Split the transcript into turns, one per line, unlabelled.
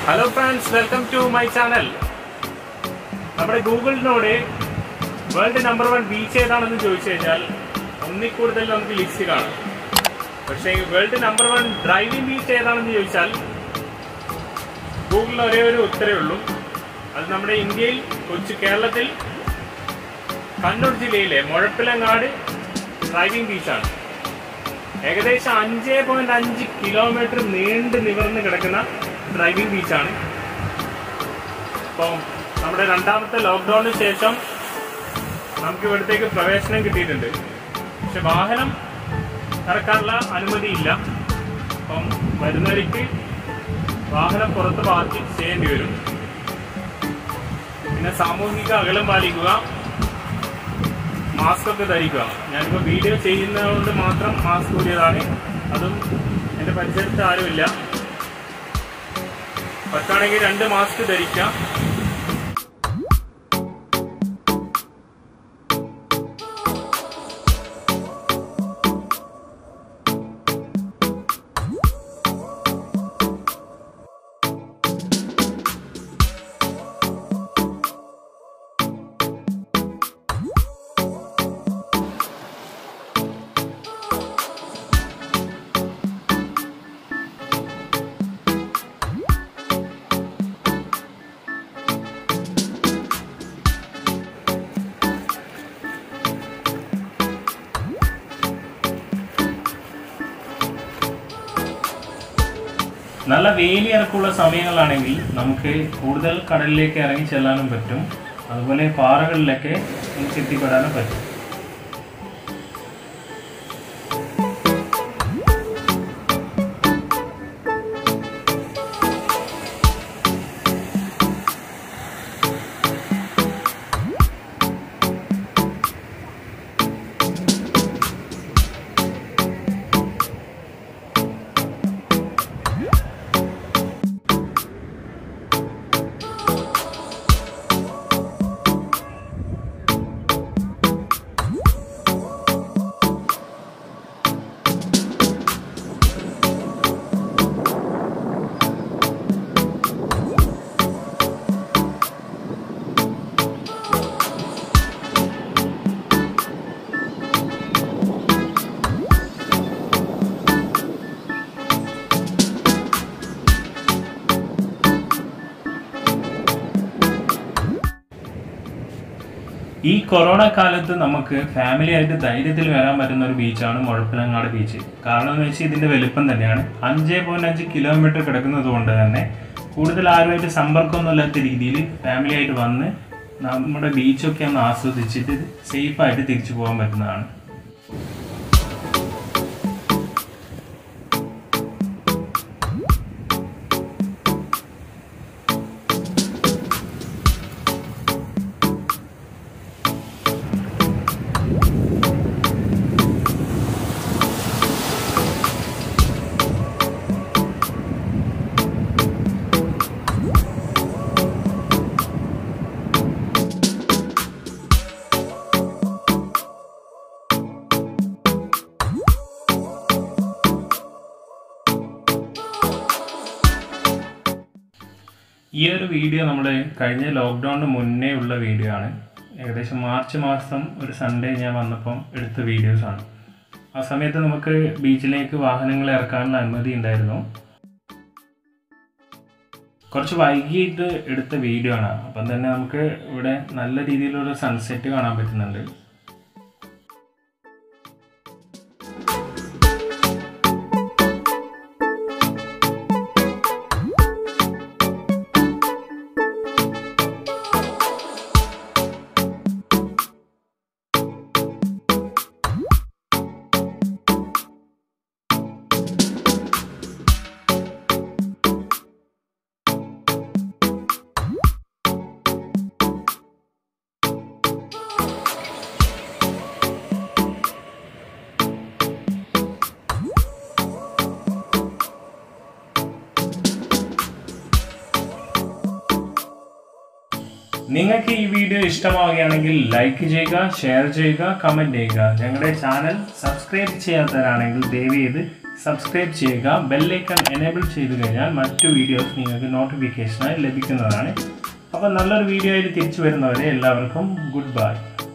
hello friends welcome to my channel നമ്മുടെ ഗൂഗിളിനോട് world number one beach ഏതാണെന്ന് ചോദിച്ചു കഴിഞ്ഞാൽ ഒന്നിൽ കൂടുതൽ നമുക്ക് ലിസ്റ്റ് കാണാം പക്ഷേ world number one driving beach ഏതാണെന്ന് ചോദിച്ചാൽ ഗൂഗിളിൽ ഒരേ ഒരു ഉത്തരവേ ഉള്ളൂ അത് നമ്മുടെ ഇന്ത്യയിൽ കൊച്ചു കേരളത്തിൽ കണ്ണൂർ ജില്ലയിലെ മുഴപ്പിലങ്ങാട് ഡ്രൈവിംഗ് ബീച്ചാണ് ഏകദേശം അഞ്ച് പോയിന്റ് അഞ്ച് കിലോമീറ്റർ നീണ്ടു നിവർന്ന് കിടക്കുന്ന ഡ്രൈവിംഗ് ബീച്ചാണ് അപ്പോൾ നമ്മുടെ രണ്ടാമത്തെ ലോക്ക്ഡൌണിന് ശേഷം നമുക്ക് ഇവിടത്തേക്ക് പ്രവേശനം കിട്ടിയിട്ടുണ്ട് പക്ഷെ വാഹനം ഇറക്കാനുള്ള അനുമതിയില്ല അപ്പം വരുന്നവർക്ക് വാഹനം പുറത്ത് പാർക്ക് ചെയ്യേണ്ടി വരും പിന്നെ സാമൂഹിക അകലം പാലിക്കുക മാസ്ക് ഒക്കെ ധരിക്കുക ഞാനിപ്പോൾ വീഡിയോ ചെയ്യുന്നതുകൊണ്ട് മാത്രം മാസ്ക് ഊരിയതാണ് അതും എൻ്റെ പരിസരത്ത് ആരുമില്ല പറ്റാണെങ്കിൽ രണ്ട് മാസ്ക് ധരിക്കാം നല്ല വേലി ഇറക്കമുള്ള സമയങ്ങളാണെങ്കിൽ നമുക്ക് കൂടുതൽ കടലിലേക്ക് ഇറങ്ങി ചെല്ലാനും പറ്റും അതുപോലെ പാറകളിലൊക്കെ നമുക്ക് എത്തിപ്പെടാനും പറ്റും ഈ കൊറോണ കാലത്ത് നമുക്ക് ഫാമിലി ആയിട്ട് ധൈര്യത്തിൽ വരാൻ പറ്റുന്ന ഒരു ബീച്ചാണ് മുഴപ്പിലങ്ങാട് ബീച്ച് കാരണം എന്ന് വെച്ചാൽ ഇതിന്റെ വലിപ്പം തന്നെയാണ് അഞ്ച് പോയിന്റ് അഞ്ച് കിലോമീറ്റർ കിടക്കുന്നത് കൊണ്ട് തന്നെ കൂടുതൽ ആരുമായിട്ട് സമ്പർക്കമൊന്നും ഇല്ലാത്ത രീതിയിൽ ഫാമിലി ആയിട്ട് വന്ന് നമ്മുടെ ബീച്ചൊക്കെ ഒന്ന് ആസ്വദിച്ചിട്ട് സേഫായിട്ട് തിരിച്ചു പോകാൻ പറ്റുന്നതാണ് ഈ ഒരു വീഡിയോ നമ്മുടെ കഴിഞ്ഞ ലോക്ക്ഡൗണിന് മുന്നേ ഉള്ള വീഡിയോ ആണ് ഏകദേശം മാർച്ച് മാസം ഒരു സൺഡേ ഞാൻ വന്നപ്പം എടുത്ത വീഡിയോസ് ആണ് ആ സമയത്ത് നമുക്ക് ബീച്ചിലേക്ക് വാഹനങ്ങൾ ഇറക്കാനുള്ള അനുമതി ഉണ്ടായിരുന്നു കുറച്ച് വൈകിട്ട് എടുത്ത വീഡിയോ ആണ് അപ്പം തന്നെ നമുക്ക് ഇവിടെ നല്ല രീതിയിലുള്ള സൺസെറ്റ് കാണാൻ പറ്റുന്നുണ്ട് നിങ്ങൾക്ക് ഈ വീഡിയോ ഇഷ്ടമാവുകയാണെങ്കിൽ ലൈക്ക് ചെയ്യുക ഷെയർ ചെയ്യുക കമൻറ്റ് ചെയ്യുക ഞങ്ങളുടെ ചാനൽ സബ്സ്ക്രൈബ് ചെയ്യാത്തവരാണെങ്കിൽ ദയവ് ചെയ്ത് സബ്സ്ക്രൈബ് ചെയ്യുക ബെല്ലൈക്കൺ എനേബിൾ ചെയ്ത് കഴിഞ്ഞാൽ മറ്റു വീഡിയോസ് നിങ്ങൾക്ക് നോട്ടിഫിക്കേഷനായി ലഭിക്കുന്നതാണ് അപ്പോൾ നല്ലൊരു വീഡിയോ ആയിട്ട് തിരിച്ചു വരുന്നവരെ എല്ലാവർക്കും ഗുഡ് ബൈ